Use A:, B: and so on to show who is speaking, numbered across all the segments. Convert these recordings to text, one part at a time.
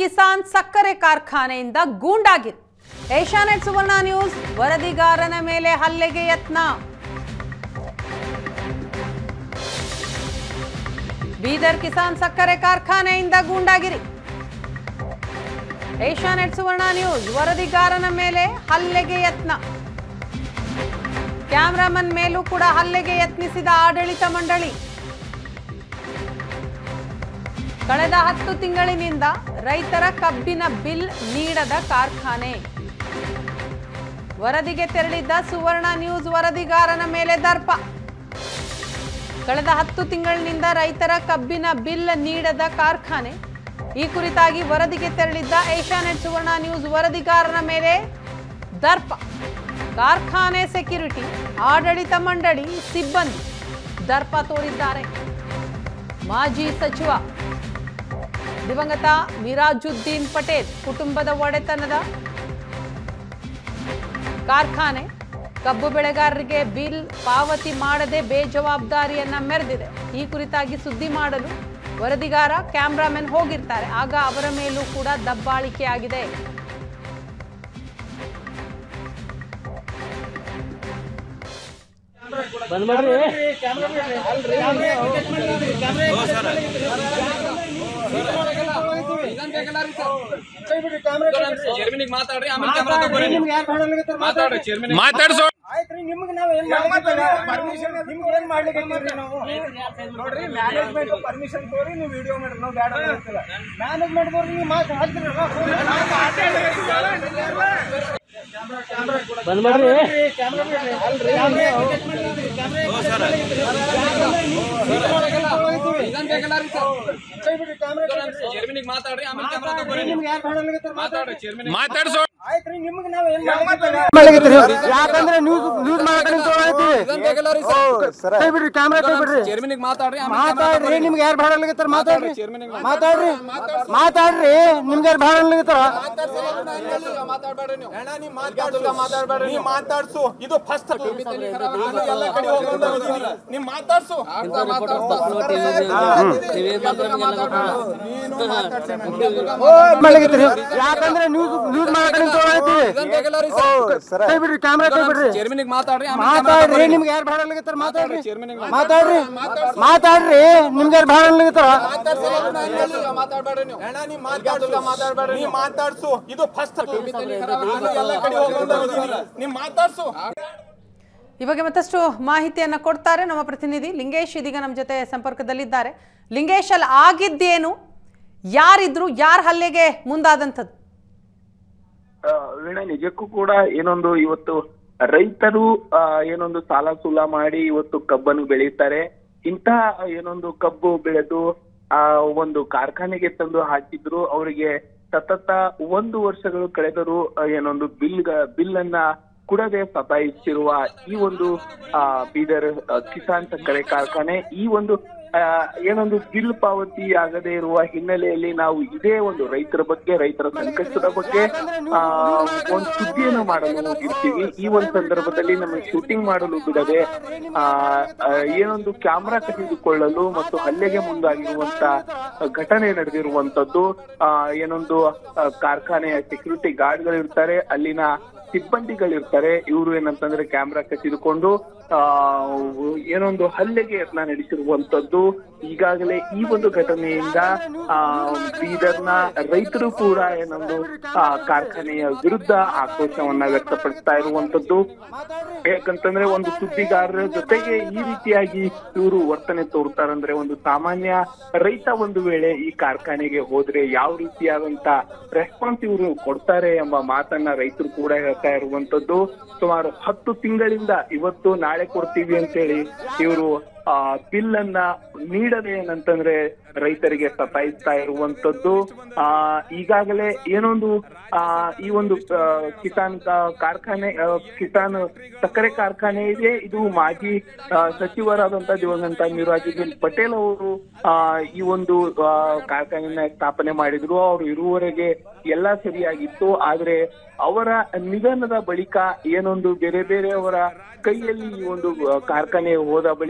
A: ಕಿಸಾನ್ ಸಕ್ಕರೆ ಕಾರ್ಖಾನೆಯಿಂದ ಗೂಂಡಾಗಿರಿ ಏಷ್ಯಾನೆಟ್ ಸುವರ್ಣ ನ್ಯೂಸ್ ವರದಿಗಾರನ ಮೇಲೆ ಹಲ್ಲೆಗೆ ಯತ್ನ ಬೀದರ್ ಕಿಸಾನ್ ಸಕ್ಕರೆ ಕಾರ್ಖಾನೆಯಿಂದ ಗೂಂಡಾಗಿರಿ ಏಷ್ಯಾನೆಟ್ ಸುವರ್ಣ ನ್ಯೂಸ್ ವರದಿಗಾರನ ಮೇಲೆ ಹಲ್ಲೆಗೆ ಯತ್ನ ಕ್ಯಾಮ್ರಾಮನ್ ಮೇಲೂ ಕೂಡ ಹಲ್ಲೆಗೆ ಯತ್ನಿಸಿದ ಆಡಳಿತ ಮಂಡಳಿ ಕಳೆದ ಹತ್ತು ತಿಂಗಳಿನಿಂದ ರೈತರ ಕಬ್ಬಿನ ಬಿಲ್ ನೀಡದ ಕಾರ್ಖಾನೆ ವರದಿಗೆ ತೆರಳಿದ್ದ ಸುವರ್ಣ ನ್ಯೂಸ್ ವರದಿಗಾರನ ಮೇಲೆ ದರ್ಪ ಕಳೆದ ಹತ್ತು ತಿಂಗಳಿನಿಂದ ರೈತರ ಕಬ್ಬಿನ ಬಿಲ್ ನೀಡದ ಕಾರ್ಖಾನೆ ಈ ಕುರಿತಾಗಿ ವರದಿಗೆ ತೆರಳಿದ್ದ ಏಷ್ಯಾನೆಟ್ ಸುವರ್ಣ ನ್ಯೂಸ್ ವರದಿಗಾರನ ಮೇಲೆ ದರ್ಪ ಕಾರ್ಖಾನೆ ಸೆಕ್ಯೂರಿಟಿ ಆಡಳಿತ ಮಂಡಳಿ ಸಿಬ್ಬಂದಿ ದರ್ಪ ತೋರಿದ್ದಾರೆ ಮಾಜಿ ಸಚಿವ ದಿವಂಗತ ಮಿರಾಜುದ್ದೀನ್ ಪಟೇಲ್ ಕುಟುಂಬದ ಒಡೆತನದ ಕಾರ್ಖಾನೆ ಕಬ್ಬು ಬೆಳೆಗಾರರಿಗೆ ಬಿಲ್ ಪಾವತಿ ಮಾಡದೆ ಬೇಜವಾಬ್ದಾರಿಯನ್ನ ಮೆರೆದಿದೆ ಈ ಕುರಿತಾಗಿ ಸುದ್ದಿ ಮಾಡಲು ವರದಿಗಾರ ಕ್ಯಾಮ್ರಾಮನ್ ಹೋಗಿರ್ತಾರೆ ಆಗ ಅವರ ಮೇಲೂ ಕೂಡ ದಬ್ಬಾಳಿಕೆ ಆಗಿದೆ
B: ಬಂದ್ ಮಾಡ್ರಿ
C: ಚೇರ್ಮನಿಗೆ ಮಾತಾಡ್ರಿ ಆಮೇಲೆ ಕ್ಯಾಮ್ರಾ ತಗೋರಿ ನೀವು. ಮಾತಾಡ್ರಿ ಚೇರ್ಮನ್
D: ಮಾತಾಡ್ಸೋ
B: ಆಯ್ತ್ರಿ ನಿಮ್ಗೆ ನಾವ್ ಏನ್ ಪರ್ಮಿಷನ್ ನಿಮ್ಗೆ ಏನ್ ಮಾಡ್ಲಿಕ್ಕೆ ನಾವು ನೋಡ್ರಿ ಮ್ಯಾನೇಜ್ಮೆಂಟ್ ಪರ್ಮಿಷನ್ ತೋರಿ ನೀವು ವಿಡಿಯೋ ಮಾಡ್ರಿ ನಾವು ಬೇಡ ಅಂತಿಲ್ಲ ಮ್ಯಾನೇಜ್ಮೆಂಟ್ ತೋರಿ ನೀವು ಮಾತು ಬಂದ್ ಮಾಡ್ರಿ
C: ಚೇರ್ಮನಿಗೆ ಮಾತಾಡ್ರಿ ಆಮೇಲೆ ಕ್ಯಾಮ್ರಾ ತಗೋರಿ ನೀವು.
B: ನಿಮ್ಗೆ ಯಾರು ಮಾಡಲಿಕ್ಕೆ
C: ಮಾತಾಡ್ರಿ ಚೇರ್ಮನ್
D: ಮಾತಾಡ್ಸೋ
B: ಆಯ್ತ್ರಿ ನಿಮ್ಗೆ ನಾವ್ ಏನ್ ಮಾಡ್ಲಿಕ್ಕೆ ಯಾಕಂದ್ರೆ ನ್ಯೂಸ್ ನ್ಯೂಸ್ ಕೈ ಬಿಡ್ರಿ ಕ್ಯಾಮ್ರಾ ಕೈ ಬಿಡ್ರಿ
C: ಚೇರ್ಮನಿಗೆ ಮಾತಾಡ್ರಿ ಆಮೇಲೆ
B: ಮಾತಾಡ್ರಿ ನಿಮ್ಗೆ ಯಾರು ಭಾಡಲಿಕತ್ತಾರ ಮಾತಾಡ್ರಿ
C: ಚೇರ್ಮನಿಗೆ
B: ಮಾತಾಡ್ರಿ ಮಾತಾಡ್ರಿ ನಿಮ್ಗೆ ಯಾರು ಭಾಡಲಿಕತ್ತಾರ
C: ಮಾತಾಡ್ಬೇಡ್ರಿ ನೀವು
D: ಮಾತಾಡ್ಬೇಡ್ರಿ ನೀ ಮಾತಾಡ್ಸು ಇದು ಫಸ್ಟ್ ಎಲ್ಲ ಕಡೆ ಹೋಗೋದು ನೀ ಮಾತಾಡ್ಸು
B: ಮಾಡ್ಲಿಕತ್ತೀರಿ ಯಾಕಂದ್ರೆ ನ್ಯೂಸ್ ನ್ಯೂಸ್ ಕೈ ಬಿಡ್ರಿ ಕ್ಯಾಮ್ರಾ ಕೈ ಬಿಡ್ರಿ
C: ಚೇರ್ಮನಿಗೆ ಮಾತಾಡ್ರಿ ಆಮೇಲೆ
B: ಮಾತಾಡ್ರಿ ನಿಮ್ಗೆ ಯಾರು ಭಾಡಲಿಕತ್ತಾರ ಮಾತಾಡ್ರಿ
C: ಚೇರ್ಮನಿಗೆ
B: ಮಾತಾಡ್ರಿ ಮಾತಾಡ್ರಿ ನಿಮ್ಗೆ ಯಾರು ಭಾಡಲಿಕತ್ತಾರ
C: ಮಾತಾಡ್ಬೇಡ್ರಿ ನೀವು
D: ಅಣ್ಣ ನೀ ಮಾತಾಡ್ಸು ಮಾತಾಡ್ಬೇಡ್ರಿ ನೀ ಮಾತಾಡ್ಸು ಇದು ಫಸ್ಟ್ ಎಲ್ಲ ಕಡೆ ಹೋಗೋದು ನೀ ಮಾತಾಡ್ಸು
A: ಈ ಬಗ್ಗೆ ಮತ್ತಷ್ಟು ಮಾಹಿತಿಯನ್ನ ಕೊಡ್ತಾರೆ ನಮ್ಮ ಪ್ರತಿನಿಧಿ ಲಿಂಗೇಶ್ ಇದೀಗ ನಮ್ಮ ಜೊತೆ ಸಂಪರ್ಕದಲ್ಲಿದ್ದಾರೆ ಲಿಂಗೇಶ್ ಅಲ್ಲಿ ಆಗಿದ್ದೇನು ಯಾರಿದ್ರು ಯಾರ ಹಲ್ಲೆಗೆ ಮುಂದಾದಂಥದ್ದು
E: ಆ, ವೀಣಾ ನಿಜಕ್ಕೂ ಕೂಡ ಏನೊಂದು ಇವತ್ತು ರೈತರು ಆ, ಏನೊಂದು ಸಾಲ ಸೂಲ ಮಾಡಿ ಇವತ್ತು ಕಬ್ಬನ್ನು ಬೆಳೀತಾರೆ ಇಂತಹ ಏನೊಂದು ಕಬ್ಬು ಬೆಳೆದು ಆ ಒಂದು ಕಾರ್ಖಾನೆಗೆ ತಂದು ಹಾಕಿದ್ರು ಅವರಿಗೆ ಸತತ ಒಂದು ವರ್ಷಗಳು ಕಳೆದರೂ ಆ, ಏನೊಂದು ಬಿಲ್ ಬಿಲ್ ಅನ್ನ ಕೊಡದೆ ಸತಾಯಿಸಿರುವ ಈ ಒಂದು ಆ ಬೀದರ್ ಆ, ಕಿಸಾನ್ ಸಕ್ಕರೆ ಕಾರ್ಖಾನೆ ಈ ಒಂದು ಆ, ಏನೊಂದು ಬಿಲ್ ಪಾವತಿ ಆಗದೆ ಇರುವ ಹಿನ್ನೆಲೆಯಲ್ಲಿ ನಾವು ಇದೇ ಒಂದು ರೈತರ ಬಗ್ಗೆ ರೈತರ ಸಂಕಷ್ಟದ ಬಗ್ಗೆ ಆ ಒಂದು ಸುದ್ದಿಯನ್ನು ಮಾಡಲು ಹೋಗಿರ್ತೀವಿ ಈ ಒಂದು ಸಂದರ್ಭದಲ್ಲಿ ನಮಗೆ ಶೂಟಿಂಗ್ ಮಾಡಲು ಬಿಡದೆ ಆ ಆ, ಏನೊಂದು ಕ್ಯಾಮ್ರಾ ತೆಗೆದುಕೊಳ್ಳಲು ಮತ್ತು ಹಲ್ಲೆಗೆ ಮುಂದಾಗಿರುವಂತ ಘಟನೆ ನಡೆದಿರುವಂತದ್ದು ಆ ಏನೊಂದು ಆ, ಕಾರ್ಖಾನೆಯ ಸೆಕ್ಯೂರಿಟಿ ಗಾರ್ಡ್ಗಳು ಇರ್ತಾರೆ ಅಲ್ಲಿನ ಸಿಬ್ಬಂದಿಗಳಿರ್ತಾರೆ ಇವರು ಏನಂತಂದ್ರೆ ಕ್ಯಾಮ್ರಾ ಕಸಿದುಕೊಂಡು ಆ ಏನೊಂದು ಹಲ್ಲೆಗೆ ಯತ್ನ ನಡೆಸಿರುವಂತದ್ದು ಈಗಾಗಲೇ ಈ ಒಂದು ಘಟನೆಯಿಂದ ಆ ಬೀದರ್ನ ರೈತರು ಕೂಡ ಏನೊಂದು ಆ ಕಾರ್ಖಾನೆಯ ವಿರುದ್ಧ ಆಕ್ರೋಶವನ್ನ ವ್ಯಕ್ತಪಡಿಸ್ತಾ ಇರುವಂತದ್ದು ಯಾಕಂತಂದ್ರೆ ಒಂದು ಸುದ್ದಿಗಾರರ ಜೊತೆಗೆ ಈ ರೀತಿಯಾಗಿ ಇವರು ವರ್ತನೆ ತೋರ್ತಾರಂದ್ರೆ ಒಂದು ಸಾಮಾನ್ಯ ರೈತ ಒಂದು ವೇಳೆ ಈ ಕಾರ್ಖಾನೆಗೆ ಹೋದ್ರೆ ಯಾವ ರೀತಿಯಾದಂತ ರೆಸ್ಪಾನ್ಸ್ ಇವರು ಕೊಡ್ತಾರೆ ಎಂಬ ಮಾತನ್ನ ರೈತರು ಕೂಡ ಹೇಳ್ತಾ ಇರುವಂತದ್ದು ಸುಮಾರು ಹತ್ತು ತಿಂಗಳಿಂದ ಇವತ್ತು ನಾಳೆ ಕೊಡ್ತೀವಿ ಅಂತೇಳಿ ಇವರು ಆ ಬಿಲ್ ಅನ್ನ ನೀಡದೆ ಏನಂತಂದ್ರೆ ರೈತರಿಗೆ ಸತಾಯಿಸ್ತಾ ಇರುವಂತದ್ದು ಆ ಈಗಾಗಲೇ ಏನೊಂದು ಆ ಈ ಒಂದು ಆ, ಕಿಸಾನ್ ಕಾ- ಕಾರ್ಖಾನೆ ಆ, ಕಿಸಾನ್ ಸಕ್ಕರೆ ಕಾರ್ಖಾನೆ ಇದೆ ಇದು ಮಾಜಿ ಆ, ಸಚಿವರಾದಂತ ದಿವಂಗತ ಮಿರಾಜುದ್ದೀನ್ ಪಟೇಲ್ ಅವರು ಆ ಈ ಒಂದು ಆ, ಕಾರ್ಖಾನೆಯನ್ನ ಸ್ಥಾಪನೆ ಮಾಡಿದ್ರು ಅವರು ಇರುವವರೆಗೆ ಎಲ್ಲಾ ಸರಿಯಾಗಿತ್ತು ಆದ್ರೆ ಅವರ ನಿಧನದ ಬಳಿಕ ಏನೊಂದು ಬೇರೆ ಬೇರೆಯವರ ಕೈಯಲ್ಲಿ ಈ ಒಂದು ಆ, ಕಾರ್ಖಾನೆ ಹೋದ ಬಳಿಕ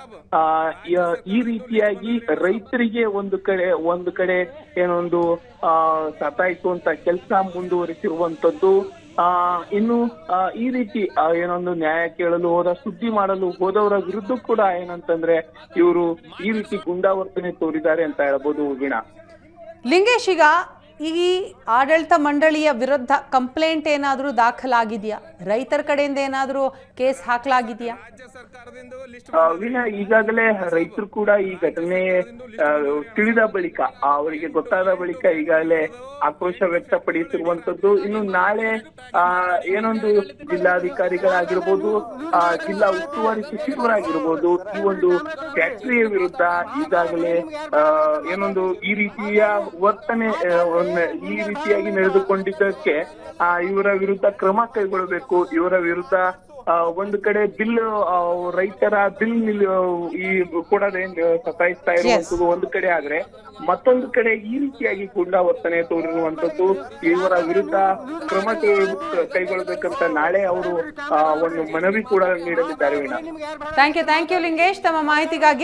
E: ಆ, ಯ- ಈ ರೀತಿಯಾಗಿ ರೈತರಿಗೆ ಒಂದು ಕಡೆ ಒಂದು ಕಡೆ ಏನೊಂದು ಆ ಸತಾಯಿಸುವಂತ ಕೆಲಸ ಮುಂದುವರಿಸಿರುವಂತದ್ದು ಆ ಇನ್ನು ಆ, ಈ ರೀತಿ ಆ, ಏನೊಂದು ನ್ಯಾಯ ಕೇಳಲು ಹೋದ ಸುದ್ದಿ ಮಾಡಲು ಹೋದವರ ವಿರುದ್ಧ ಕೂಡ ಏನಂತಂದ್ರೆ ಇವರು ಈ ರೀತಿ ಗುಂಡಾವರ್ತನೆ ತೋರಿದ್ದಾರೆ ಅಂತ ಹೇಳ್ಬೋದು ವೀಣಾ
A: ಲಿಂಗೇಶ್ ಈಗ ಈ ಆಡಳಿತ ಮಂಡಳಿಯ ವಿರುದ್ಧ ಕಂಪ್ಲೇಂಟ್ ಏನಾದರೂ ದಾಖಲಾಗಿದೆಯಾ ರೈತರ ಕಡೆಯಿಂದ ಏನಾದರೂ ಕೇಸ್ ಹಾಕಲಾಗಿದೆಯಾ
D: ರಾಜ್ಯ ಸರ್ಕಾರದಿಂದ ಲಿಸ್ಟ್
E: ಆ, ವೀಣಾ ಈಗಾಗಲೇ ರೈತರು ಕೂಡ ಈ ಘಟನೆ ಆ, ತಿಳಿದ ಬಳಿಕ ಆ, ಅವರಿಗೆ ಗೊತ್ತಾದ ಬಳಿಕ ಈಗಾಗಲೇ ಆಕ್ರೋಶ ವ್ಯಕ್ತಪಡಿಸಿರುವಂತದ್ದು ಇನ್ನು ನಾಳೆ ಆ ಏನೊಂದು ಜಿಲ್ಲಾಧಿಕಾರಿಗಳಾಗಿರ್ಬೋದು ಆ ಜಿಲ್ಲಾ ಉಸ್ತುವಾರಿ ಸಚಿವರಾಗಿರ್ಬೋದು ಈ ಒಂದು ಫ್ಯಾಕ್ಟರಿಯ ವಿರುದ್ಧ ಈಗಾಗಲೇ ಆ, ಏನೊಂದು ಈ ರೀತಿಯ ವರ್ತನೆ ಆ, ಒಂದ್- ಈ ರೀತಿಯಾಗಿ ನಡೆದುಕೊಂಡಿದ್ದಕ್ಕೆ ಆ, ಇವರ ವಿರುದ್ಧ ಕ್ರಮ ಕೈಗೊಳ್ಳಬೇಕು ಇವರ ವಿರುದ್ಧ ಆ, ಒಂದು ಕಡೆ ಬಿಲ್ ರೈತರ ಬಿಲ್ ನಿಲ್ ಈ ಕೊಡದೆ ಸತಾಯಿಸ್ತಾ ಇರುವಂತದ್ದು ಒಂದು ಕಡೆ ಆದ್ರೆ ಮತ್ತೊಂದು ಕಡೆ ಈ ರೀತಿಯಾಗಿ ಗುಂಡಾವರ್ತನೆ ತೋರಿರುವಂತದ್ದು ಇವರ ವಿರುದ್ಧ ಕ್ರಮ ಕೈ- ಕೈಗೊಳ್ಳಬೇಕಂತ ನಾಳೆ ಅವರು ಆ, ಒಂದು ಮನವಿ ಕೂಡ ನೀಡಲಿದ್ದಾರೆ Veena
A: thank you thank you Lingesh ತಮ್ಮ ಮಾಹಿತಿಗಾಗಿ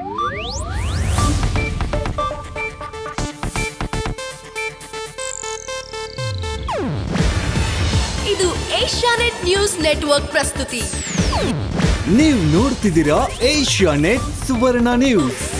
F: ಇದು ಏಷ್ಯಾನೆಟ್ ನ್ಯೂಸ್ ನೆಟ್ವರ್ಕ್ ಪ್ರಸ್ತುತಿ
G: ನೀವು ನೋಡ್ತಿದ್ದೀರಾ ಏಷ್ಯಾ ನೆಟ್ ಸುವರ್ಣ ನ್ಯೂಸ್